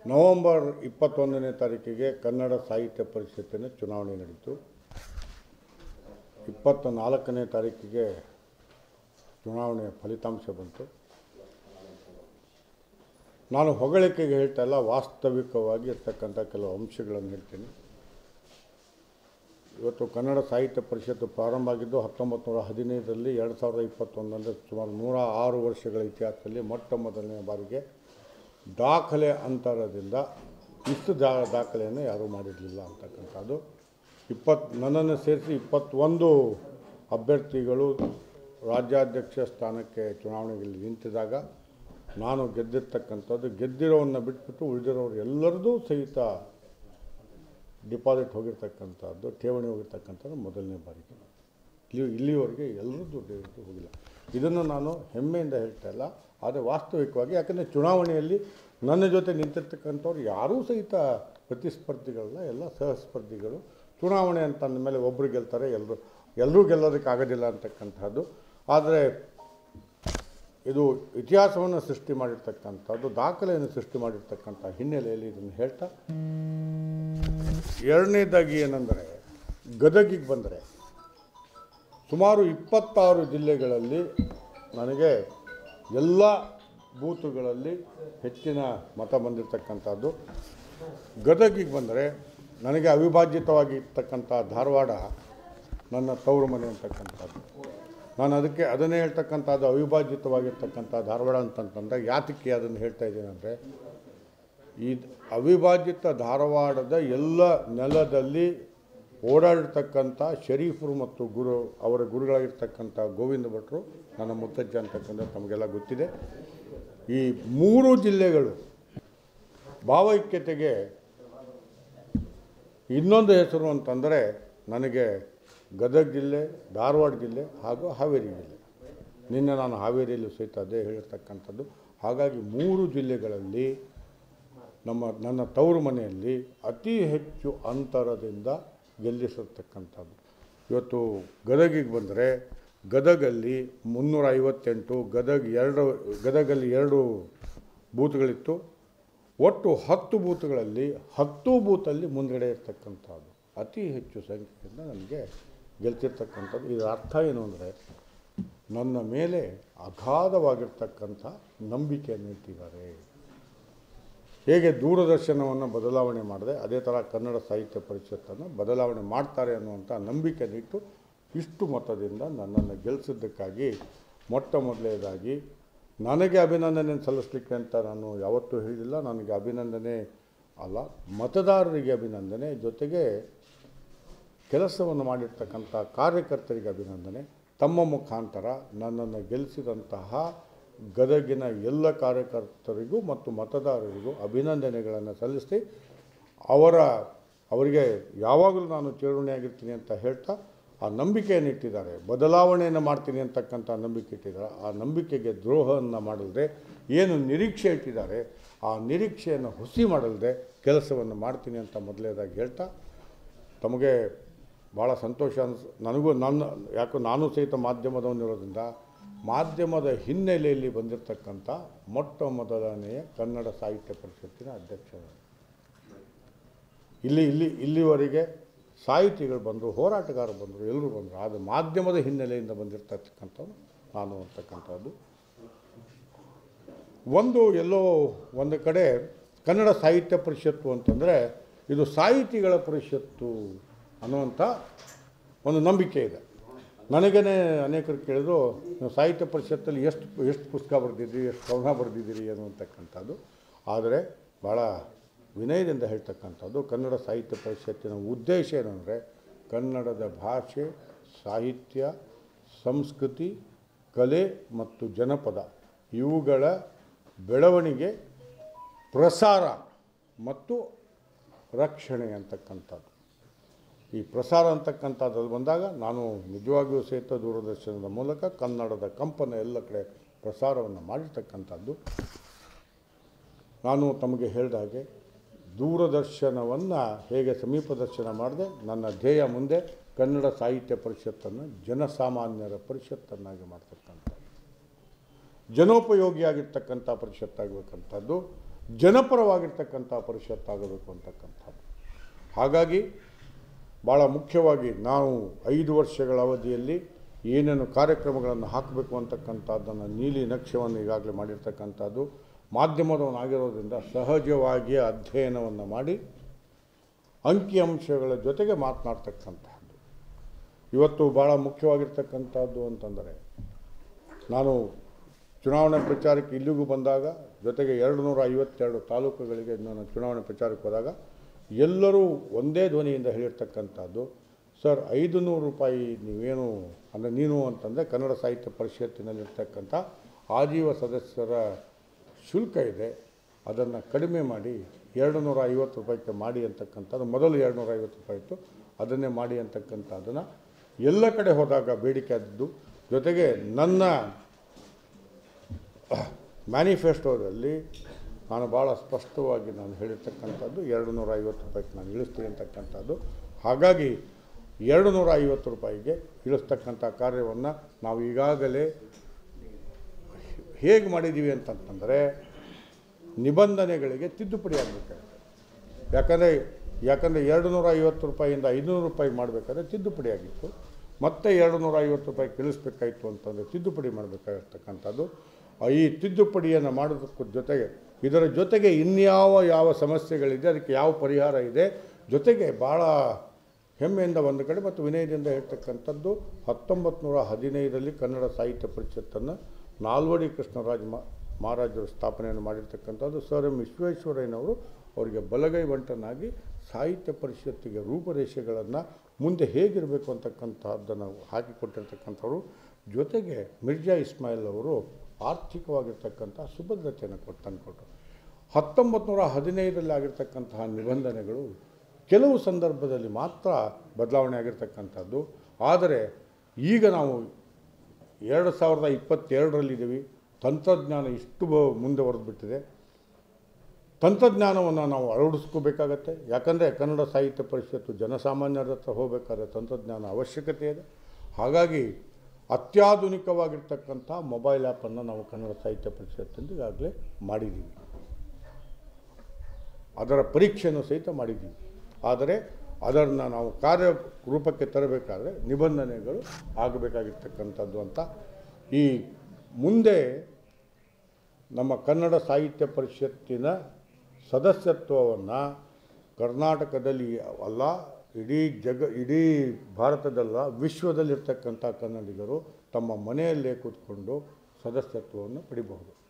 November ಇಪ್ಪತ್ತೊಂದನೇ ತಾರೀಕಿಗೆ ಕನ್ನಡ ಸಾಹಿತ್ಯ ಪರಿಷತ್ತಿನ ಚುನಾವಣೆ ನಡೀತು ಇಪ್ಪತ್ತ ನಾಲ್ಕನೇ ತಾರೀಕಿಗೆ ಚುನಾವಣೆಯ ಫಲಿತಾಂಶ ಬಂತು ನಾನು ಹೊಗಳಿಕೆಗೆ ಹೇಳ್ತಾ ಇಲ್ಲ ವಾಸ್ತವಿಕವಾಗಿ ಇರ್ತಕ್ಕಂಥ ಕೆಲವು ಅಂಶಗಳನ್ನು ಹೇಳ್ತೀನಿ ಇವತ್ತು ಕನ್ನಡ ಸಾಹಿತ್ಯ ಪರಿಷತ್ತು ಪ್ರಾರಂಭ ಆಗಿದ್ದು ಹತ್ತೊಂಬತ್ತು ನೂರ ಹದಿನೈದರಲ್ಲಿ ಎರಡು ಸಾವಿರದ ಇಪ್ಪತ್ತೊಂದರಲ್ಲಿ ಸುಮಾರು ನೂರ ಆರು ವರ್ಷಗಳ ಇತಿಹಾಸದಲ್ಲಿ ಮೊಟ್ಟ ಮೊದಲನೇ ಬಾರಿಗೆ ದಾಖಲೆ ಅಂತರದಿಂದ ಇಷ್ಟು ದಾ ದಾಖಲೆಯನ್ನು ಯಾರೂ ಮಾಡಿರಲಿಲ್ಲ ಅಂತಕ್ಕಂಥದ್ದು ಇಪ್ಪತ್ತು ನನ್ನನ್ನು ಸೇರಿಸಿ ಇಪ್ಪತ್ತೊಂದು ಅಭ್ಯರ್ಥಿಗಳು ರಾಜ್ಯಾಧ್ಯಕ್ಷ ಸ್ಥಾನಕ್ಕೆ ಚುನಾವಣೆಯಲ್ಲಿ ನಿಂತಿದಾಗ ನಾನು ಗೆದ್ದಿರ್ತಕ್ಕಂಥದ್ದು ಗೆದ್ದಿರೋವನ್ನು ಬಿಟ್ಬಿಟ್ಟು ಉಳಿದಿರೋರು ಎಲ್ಲರದೂ ಸಹಿತ ಡಿಪಾಸಿಟ್ ಹೋಗಿರ್ತಕ್ಕಂಥದ್ದು ಠೇವಣಿ ಹೋಗಿರ್ತಕ್ಕಂಥದ್ದು ಮೊದಲನೇ ಬಾರಿಗೆ ಇಲ್ಲಿ ಇಲ್ಲಿವರೆಗೆ ಎಲ್ಲರದ್ದು ಡೆಬಿಟ್ ಹೋಗಿಲ್ಲ ಇದನ್ನು ನಾನು ಹೆಮ್ಮೆಯಿಂದ ಹೇಳ್ತಾ ಇಲ್ಲ ಆದರೆ ವಾಸ್ತವಿಕವಾಗಿ ಯಾಕಂದರೆ ಚುನಾವಣೆಯಲ್ಲಿ ನನ್ನ ಜೊತೆ ನಿಂತಿರ್ತಕ್ಕಂಥವ್ರು ಯಾರೂ ಸಹಿತ ಪ್ರತಿಸ್ಪರ್ಧಿಗಳಲ್ಲ ಎಲ್ಲ ಸಹಸ್ಪರ್ಧಿಗಳು ಚುನಾವಣೆ ಅಂತ ಅಂದಮೇಲೆ ಒಬ್ಬರು ಗೆಲ್ತಾರೆ ಎಲ್ಲರೂ ಎಲ್ಲರೂ ಗೆಲ್ಲೋದಕ್ಕೆ ಆಗೋದಿಲ್ಲ ಅಂತಕ್ಕಂಥದ್ದು ಆದರೆ ಇದು ಇತಿಹಾಸವನ್ನು ಸೃಷ್ಟಿ ಮಾಡಿರ್ತಕ್ಕಂಥದ್ದು ದಾಖಲೆಯನ್ನು ಸೃಷ್ಟಿ ಮಾಡಿರ್ತಕ್ಕಂಥ ಹಿನ್ನೆಲೆಯಲ್ಲಿ ಇದನ್ನು ಹೇಳ್ತಾ ಎರಡನೇದಾಗಿ ಏನಂದರೆ ಗದಗಿಗೆ ಬಂದರೆ ಸುಮಾರು ಇಪ್ಪತ್ತಾರು ಜಿಲ್ಲೆಗಳಲ್ಲಿ ನನಗೆ ಎಲ್ಲ ಬೂತುಗಳಲ್ಲಿ ಹೆಚ್ಚಿನ ಮತ ಬಂದಿರತಕ್ಕಂಥದ್ದು ಗದಗಿಗೆ ಬಂದರೆ ನನಗೆ ಅವಿಭಾಜ್ಯತವಾಗಿರ್ತಕ್ಕಂಥ ಧಾರವಾಡ ನನ್ನ ತವರು ಮನೆ ಅಂತಕ್ಕಂಥದ್ದು ನಾನು ಅದಕ್ಕೆ ಅದನ್ನೇ ಹೇಳ್ತಕ್ಕಂಥದ್ದು ಅವಿಭಾಜ್ಯತವಾಗಿರ್ತಕ್ಕಂಥ ಧಾರವಾಡ ಅಂತಂತಂದಾಗ ಯಾತಕ್ಕೆ ಅದನ್ನು ಹೇಳ್ತಾ ಇದ್ದೀನಿ ಅಂದರೆ ಈ ಅವಿಭಾಜಿತ ಧಾರವಾಡದ ಎಲ್ಲ ನೆಲದಲ್ಲಿ ಓಡಾಡಿರ್ತಕ್ಕಂಥ ಶರೀಫರು ಮತ್ತು ಗುರು ಅವರ ಗುರುಗಳಾಗಿರ್ತಕ್ಕಂಥ ಗೋವಿಂದ ಭಟ್ರು ನನ್ನ ಮುತ್ತಜ್ಜ ಅಂತಕ್ಕಂಥ ತಮಗೆಲ್ಲ ಗೊತ್ತಿದೆ ಈ ಮೂರು ಜಿಲ್ಲೆಗಳು ಭಾವೈಕ್ಯತೆಗೆ ಇನ್ನೊಂದು ಹೆಸರು ಅಂತಂದರೆ ನನಗೆ ಗದಗ ಜಿಲ್ಲೆ ಧಾರವಾಡ ಜಿಲ್ಲೆ ಹಾಗೂ ಹಾವೇರಿ ಜಿಲ್ಲೆ ನಿನ್ನೆ ನಾನು ಹಾವೇರಿಯಲ್ಲೂ ಸಹಿತ ಅದೇ ಹೇಳಿರ್ತಕ್ಕಂಥದ್ದು ಹಾಗಾಗಿ ಮೂರು ಜಿಲ್ಲೆಗಳಲ್ಲಿ ನಮ್ಮ ನನ್ನ ತವರು ಮನೆಯಲ್ಲಿ ಅತಿ ಹೆಚ್ಚು ಅಂತರದಿಂದ ಗೆಲ್ಲಿಸಿರ್ತಕ್ಕಂಥದ್ದು ಇವತ್ತು ಗದಗಿಗೆ ಬಂದರೆ ಗದಗಲ್ಲಿ ಮುನ್ನೂರ ಐವತ್ತೆಂಟು ಗದಗ ಎರಡು ಗದಗಲ್ಲಿ ಎರಡು ಬೂತ್ಗಳಿತ್ತು ಒಟ್ಟು ಹತ್ತು ಬೂತ್ಗಳಲ್ಲಿ ಹತ್ತು ಬೂತಲ್ಲಿ ಮುಂದುಗಡೆ ಇರ್ತಕ್ಕಂಥದ್ದು ಅತಿ ಹೆಚ್ಚು ಸಂಖ್ಯೆಯಿಂದ ನನಗೆ ಗೆಲ್ತಿರ್ತಕ್ಕಂಥದ್ದು ಇದರ ಅರ್ಥ ಏನು ಅಂದರೆ ನನ್ನ ಮೇಲೆ ಅಗಾಧವಾಗಿರ್ತಕ್ಕಂಥ ನಂಬಿಕೆಯನ್ನು ಇಟ್ಟಿದ್ದಾರೆ ಹೇಗೆ ದೂರದರ್ಶನವನ್ನು ಬದಲಾವಣೆ ಮಾಡಿದೆ ಅದೇ ಥರ ಕನ್ನಡ ಸಾಹಿತ್ಯ ಪರಿಷತ್ತನ್ನು ಬದಲಾವಣೆ ಮಾಡ್ತಾರೆ ಅನ್ನುವಂಥ ನಂಬಿಕೆಯನ್ನಿಟ್ಟು ಇಷ್ಟು ಮತದಿಂದ ನನ್ನನ್ನು ಗೆಲ್ಲಿಸಿದ್ದಕ್ಕಾಗಿ ಮೊಟ್ಟ ಮೊದಲನೇದಾಗಿ ನನಗೆ ಅಭಿನಂದನೆ ಸಲ್ಲಿಸಲಿಕ್ಕೆ ಅಂತ ನಾನು ಯಾವತ್ತೂ ಹೇಳಿಲ್ಲ ನನಗೆ ಅಭಿನಂದನೆ ಅಲ್ಲ ಮತದಾರರಿಗೆ ಅಭಿನಂದನೆ ಜೊತೆಗೆ ಕೆಲಸವನ್ನು ಮಾಡಿರ್ತಕ್ಕಂಥ ಕಾರ್ಯಕರ್ತರಿಗೆ ಅಭಿನಂದನೆ ತಮ್ಮ ಮುಖಾಂತರ ನನ್ನನ್ನು ಗೆಲ್ಲಿಸಿದಂತಹ ಗದಗಿನ ಎಲ್ಲ ಕಾರ್ಯಕರ್ತರಿಗೂ ಮತ್ತು ಮತದಾರರಿಗೂ ಅಭಿನಂದನೆಗಳನ್ನು ಸಲ್ಲಿಸಿ ಅವರ ಅವರಿಗೆ ಯಾವಾಗಲೂ ನಾನು ಚಿರಋಣಿಯಾಗಿರ್ತೀನಿ ಅಂತ ಹೇಳ್ತಾ ಆ ನಂಬಿಕೆಯನ್ನು ಇಟ್ಟಿದ್ದಾರೆ ಬದಲಾವಣೆಯನ್ನು ಮಾಡ್ತೀನಿ ಅಂತಕ್ಕಂಥ ನಂಬಿಕೆ ಇಟ್ಟಿದ್ದಾರೆ ಆ ನಂಬಿಕೆಗೆ ದ್ರೋಹವನ್ನು ಮಾಡಲ್ದೆ ಏನು ನಿರೀಕ್ಷೆ ಇಟ್ಟಿದ್ದಾರೆ ಆ ನಿರೀಕ್ಷೆಯನ್ನು ಹುಸಿ ಮಾಡಲ್ದೆ ಕೆಲಸವನ್ನು ಮಾಡ್ತೀನಿ ಅಂತ ಮೊದಲೇದಾಗಿ ಹೇಳ್ತಾ ತಮಗೆ ಭಾಳ ಸಂತೋಷ ಅನ್ಸ್ ನನಗೂ ನನ್ನ ಯಾಕೋ ನಾನು ಸಹಿತ ಮಾಧ್ಯಮದವನಿರೋದ್ರಿಂದ ಮಾಧ್ಯಮದ ಹಿನ್ನೆಲೆಯಲ್ಲಿ ಬಂದಿರತಕ್ಕಂಥ ಮೊಟ್ಟ ಮೊದಲನೆಯ ಕನ್ನಡ ಸಾಹಿತ್ಯ ಪರಿಷತ್ತಿನ ಅಧ್ಯಕ್ಷರು ಇಲ್ಲಿ ಇಲ್ಲಿ ಇಲ್ಲಿವರೆಗೆ ಸಾಹಿತಿಗಳು ಬಂದರು ಹೋರಾಟಗಾರರು ಬಂದರು ಎಲ್ಲರೂ ಬಂದರು ಅದು ಮಾಧ್ಯಮದ ಹಿನ್ನೆಲೆಯಿಂದ ಬಂದಿರತಕ್ಕಂಥವ್ರು ನಾನು ಅಂತಕ್ಕಂಥದ್ದು ಒಂದು ಎಲ್ಲೋ ಒಂದು ಕಡೆ ಕನ್ನಡ ಸಾಹಿತ್ಯ ಪರಿಷತ್ತು ಅಂತಂದರೆ ಇದು ಸಾಹಿತಿಗಳ ಪರಿಷತ್ತು ಅನ್ನುವಂಥ ಒಂದು ನಂಬಿಕೆ ಇದೆ ನನಗೇ ಅನೇಕರು ಕೇಳಿದ್ರು ನೀವು ಸಾಹಿತ್ಯ ಪರಿಷತ್ತಲ್ಲಿ ಎಷ್ಟು ಎಷ್ಟು ಪುಸ್ತಕ ಬರೆದಿದ್ದೀರಿ ಎಷ್ಟು ಕವನ ಬರೆದಿದ್ದೀರಿ ಅನ್ನುವಂತಕ್ಕಂಥದ್ದು ಆದರೆ ಭಾಳ ವಿನಯದಿಂದ ಹೇಳ್ತಕ್ಕಂಥದ್ದು ಕನ್ನಡ ಸಾಹಿತ್ಯ ಪರಿಷತ್ತಿನ ಉದ್ದೇಶ ಏನಂದರೆ ಕನ್ನಡದ ಭಾಷೆ ಸಾಹಿತ್ಯ ಸಂಸ್ಕೃತಿ ಕಲೆ ಮತ್ತು ಜನಪದ ಇವುಗಳ ಬೆಳವಣಿಗೆ ಪ್ರಸಾರ ಮತ್ತು ರಕ್ಷಣೆ ಅಂತಕ್ಕಂಥದ್ದು ಈ ಪ್ರಸಾರ ಅಂತಕ್ಕಂಥದ್ರಲ್ಲಿ ಬಂದಾಗ ನಾನು ನಿಜವಾಗಿಯೂ ಸಹಿತ ದೂರದರ್ಶನದ ಮೂಲಕ ಕನ್ನಡದ ಕಂಪನ ಎಲ್ಲ ಕಡೆ ಪ್ರಸಾರವನ್ನು ಮಾಡಿರ್ತಕ್ಕಂಥದ್ದು ನಾನು ತಮಗೆ ಹೇಳಿದ ಹಾಗೆ ದೂರದರ್ಶನವನ್ನು ಹೇಗೆ ಸಮೀಪ ದರ್ಶನ ಮಾಡಿದೆ ನನ್ನ ಧ್ಯೇಯ ಮುಂದೆ ಕನ್ನಡ ಸಾಹಿತ್ಯ ಪರಿಷತ್ತನ್ನು ಜನಸಾಮಾನ್ಯರ ಪರಿಷತ್ತನ್ನಾಗಿ ಮಾಡ್ತಕ್ಕಂಥದ್ದು ಜನೋಪಯೋಗಿಯಾಗಿರ್ತಕ್ಕಂಥ ಪರಿಷತ್ತಾಗಬೇಕಂಥದ್ದು ಜನಪರವಾಗಿರ್ತಕ್ಕಂಥ ಪರಿಷತ್ ಆಗಬೇಕು ಅಂತಕ್ಕಂಥದ್ದು ಹಾಗಾಗಿ ಭಾಳ ಮುಖ್ಯವಾಗಿ ನಾವು ಐದು ವರ್ಷಗಳ ಅವಧಿಯಲ್ಲಿ ಏನೇನು ಕಾರ್ಯಕ್ರಮಗಳನ್ನು ಹಾಕಬೇಕು ಅಂತಕ್ಕಂಥದ್ದನ್ನು ನೀಲಿ ನಕ್ಷೆಯನ್ನು ಈಗಾಗಲೇ ಮಾಡಿರ್ತಕ್ಕಂಥದ್ದು ಮಾಧ್ಯಮದವನಾಗಿರೋದ್ರಿಂದ ಸಹಜವಾಗಿ ಅಧ್ಯಯನವನ್ನು ಮಾಡಿ ಅಂಕಿಅಂಶಗಳ ಜೊತೆಗೆ ಮಾತನಾಡ್ತಕ್ಕಂತಹದ್ದು ಇವತ್ತು ಭಾಳ ಮುಖ್ಯವಾಗಿರ್ತಕ್ಕಂಥದ್ದು ಅಂತಂದರೆ ನಾನು ಚುನಾವಣೆ ಪ್ರಚಾರಕ್ಕೆ ಇಲ್ಲಿಗೂ ಬಂದಾಗ ಜೊತೆಗೆ ಎರಡು ನೂರ ಐವತ್ತೆರಡು ತಾಲೂಕುಗಳಿಗೆ ನಾನು ಚುನಾವಣೆ ಪ್ರಚಾರಕ್ಕೆ ಹೋದಾಗ ಎಲ್ಲರೂ ಒಂದೇ ಧ್ವನಿಯಿಂದ ಹೇಳಿರ್ತಕ್ಕಂಥದ್ದು ಸರ್ ಐದು ನೂರು ರೂಪಾಯಿ ನೀವೇನು ಅಂದರೆ ನೀನು ಅಂತಂದರೆ ಕನ್ನಡ ಸಾಹಿತ್ಯ ಪರಿಷತ್ತಿನಲ್ಲಿರ್ತಕ್ಕಂಥ ಆಜೀವ ಸದಸ್ಯರ ಶುಲ್ಕ ಇದೆ ಅದನ್ನು ಕಡಿಮೆ ಮಾಡಿ ಎರಡು ನೂರ ಐವತ್ತು ರೂಪಾಯಿಗೆ ಮಾಡಿ ಅಂತಕ್ಕಂಥದ್ದು ಮೊದಲು ಎರಡು ನೂರ ಐವತ್ತು ರೂಪಾಯಿ ಇತ್ತು ಅದನ್ನೇ ಮಾಡಿ ಅಂತಕ್ಕಂಥದ್ದನ್ನು ಎಲ್ಲ ಕಡೆ ಹೋದಾಗ ಬೇಡಿಕೆ ಆದದ್ದು ಜೊತೆಗೆ ನನ್ನ ಮ್ಯಾನಿಫೆಸ್ಟೋದಲ್ಲಿ ನಾನು ಭಾಳ ಸ್ಪಷ್ಟವಾಗಿ ನಾನು ಹೇಳಿರ್ತಕ್ಕಂಥದ್ದು ಎರಡು ನೂರ ಐವತ್ತು ರೂಪಾಯಿಗೆ ನಾನು ಇಳಿಸ್ತೀನಿ ಅಂತಕ್ಕಂಥದ್ದು ಹಾಗಾಗಿ ಎರಡು ನೂರ ಐವತ್ತು ರೂಪಾಯಿಗೆ ಇಳಿಸ್ತಕ್ಕಂಥ ಕಾರ್ಯವನ್ನು ನಾವು ಈಗಾಗಲೇ ಹೇಗೆ ಮಾಡಿದ್ದೀವಿ ಅಂತಂತಂದರೆ ನಿಬಂಧನೆಗಳಿಗೆ ತಿದ್ದುಪಡಿ ಆಗಬೇಕಾಗುತ್ತೆ ಯಾಕಂದರೆ ಯಾಕಂದರೆ ಎರಡು ನೂರ ಐವತ್ತು ರೂಪಾಯಿಯಿಂದ ಐನೂರು ರೂಪಾಯಿ ಮಾಡಬೇಕಾದ್ರೆ ತಿದ್ದುಪಡಿ ಆಗಿತ್ತು ಮತ್ತೆ ಎರಡು ನೂರ ಐವತ್ತು ರೂಪಾಯಿ ಇಳಿಸ್ಬೇಕಾಯಿತು ಅಂತಂದರೆ ತಿದ್ದುಪಡಿ ಮಾಡಬೇಕಾಗಿರ್ತಕ್ಕಂಥದ್ದು ಆ ಈ ತಿದ್ದುಪಡಿಯನ್ನು ಮಾಡೋದಕ್ಕೂ ಜೊತೆಗೆ ಇದರ ಜೊತೆಗೆ ಇನ್ಯಾವ ಯಾವ ಸಮಸ್ಯೆಗಳಿದೆ ಅದಕ್ಕೆ ಯಾವ ಪರಿಹಾರ ಇದೆ ಜೊತೆಗೆ ಭಾಳ ಹೆಮ್ಮೆಯಿಂದ ಒಂದು ಕಡೆ ಮತ್ತು ವಿನಯದಿಂದ ಹೇಳ್ತಕ್ಕಂಥದ್ದು ಹತ್ತೊಂಬತ್ತು ನೂರ ಹದಿನೈದರಲ್ಲಿ ಕನ್ನಡ ಸಾಹಿತ್ಯ ಪರಿಷತ್ತನ್ನು ನಾಲ್ವಡಿ ಕೃಷ್ಣರಾಜ ಮಾ ಮಹಾರಾಜರು ಸ್ಥಾಪನೆಯನ್ನು ಮಾಡಿರ್ತಕ್ಕಂಥದ್ದು ಸರ್ ಎಂ ವಿಶ್ವೇಶ್ವರಯ್ಯನವರು ಅವರಿಗೆ ಬಲಗೈ ಬಂಟನಾಗಿ ಸಾಹಿತ್ಯ ಪರಿಷತ್ತಿಗೆ ರೂಪರೇಷೆಗಳನ್ನು ಮುಂದೆ ಹೇಗಿರಬೇಕು ಅಂತಕ್ಕಂಥದ್ದನ್ನು ಹಾಕಿಕೊಟ್ಟಿರ್ತಕ್ಕಂಥವ್ರು ಜೊತೆಗೆ ಮಿರ್ಜಾ ಇಸ್ಮಾಯಿಲ್ ಅವರು ಆರ್ಥಿಕವಾಗಿರ್ತಕ್ಕಂಥ ಸುಭದ್ರತೆಯನ್ನು ಕೊಟ್ಟು ತಂದುಕೊಟ್ರು ಹತ್ತೊಂಬತ್ತು ನೂರ ಹದಿನೈದರಲ್ಲಿ ಆಗಿರ್ತಕ್ಕಂತಹ ನಿಬಂಧನೆಗಳು ಕೆಲವು ಸಂದರ್ಭದಲ್ಲಿ ಮಾತ್ರ ಬದಲಾವಣೆ ಆಗಿರ್ತಕ್ಕಂಥದ್ದು ಆದರೆ ಈಗ ನಾವು ಎರಡು ಸಾವಿರದ ಇಪ್ಪತ್ತೆರಡರಲ್ಲಿದ್ದೀವಿ ತಂತ್ರಜ್ಞಾನ ಇಷ್ಟು ಬ- ಮುಂದುವರೆದ್ಬಿಟ್ಟಿದೆ ತಂತ್ರಜ್ಞಾನವನ್ನು ನಾವು ಅಳವಡಿಸ್ಕೋಬೇಕಾಗತ್ತೆ ಯಾಕಂದರೆ ಕನ್ನಡ ಸಾಹಿತ್ಯ ಪರಿಷತ್ತು ಜನಸಾಮಾನ್ಯರ ಹತ್ರ ಹೋಗಬೇಕಾದ್ರೆ ತಂತ್ರಜ್ಞಾನ ಅವಶ್ಯಕತೆ ಇದೆ ಹಾಗಾಗಿ ಅತ್ಯಾಧುನಿಕವಾಗಿರ್ತಕ್ಕಂಥ ಮೊಬೈಲ್ ಆ್ಯಪನ್ನು ನಾವು ಕನ್ನಡ ಸಾಹಿತ್ಯ ಪರಿಷತ್ತಿಂದ ಈಗಾಗಲೇ ಮಾಡಿದ್ದೀವಿ ಅದರ ಪರೀಕ್ಷೆಯನ್ನು ಸಹಿತ ಮಾಡಿದ್ದೀವಿ ಆದರೆ ಅದನ್ನು ನಾವು ಕಾರ್ಯರೂಪಕ್ಕೆ ತರಬೇಕಾದ್ರೆ ನಿಬಂಧನೆಗಳು ಆಗಬೇಕಾಗಿರ್ತಕ್ಕಂಥದ್ದು ಅಂತ ಈ ಮುಂದೆ ನಮ್ಮ ಕನ್ನಡ ಸಾಹಿತ್ಯ ಪರಿಷತ್ತಿನ ಸದಸ್ಯತ್ವವನ್ನು ಕರ್ನಾಟಕದಲ್ಲಿ ಅಲ್ಲ ಇಡೀ ಜಗ ಇಡೀ ಭಾರತದಲ್ಲ ವಿಶ್ವದಲ್ಲಿರ್ತಕ್ಕಂಥ ಕನ್ನಡಿಗರು ತಮ್ಮ ಮನೆಯಲ್ಲೇ ಕೂತ್ಕೊಂಡು ಸದಸ್ಯತ್ವವನ್ನು ಪಡಿಬಹುದು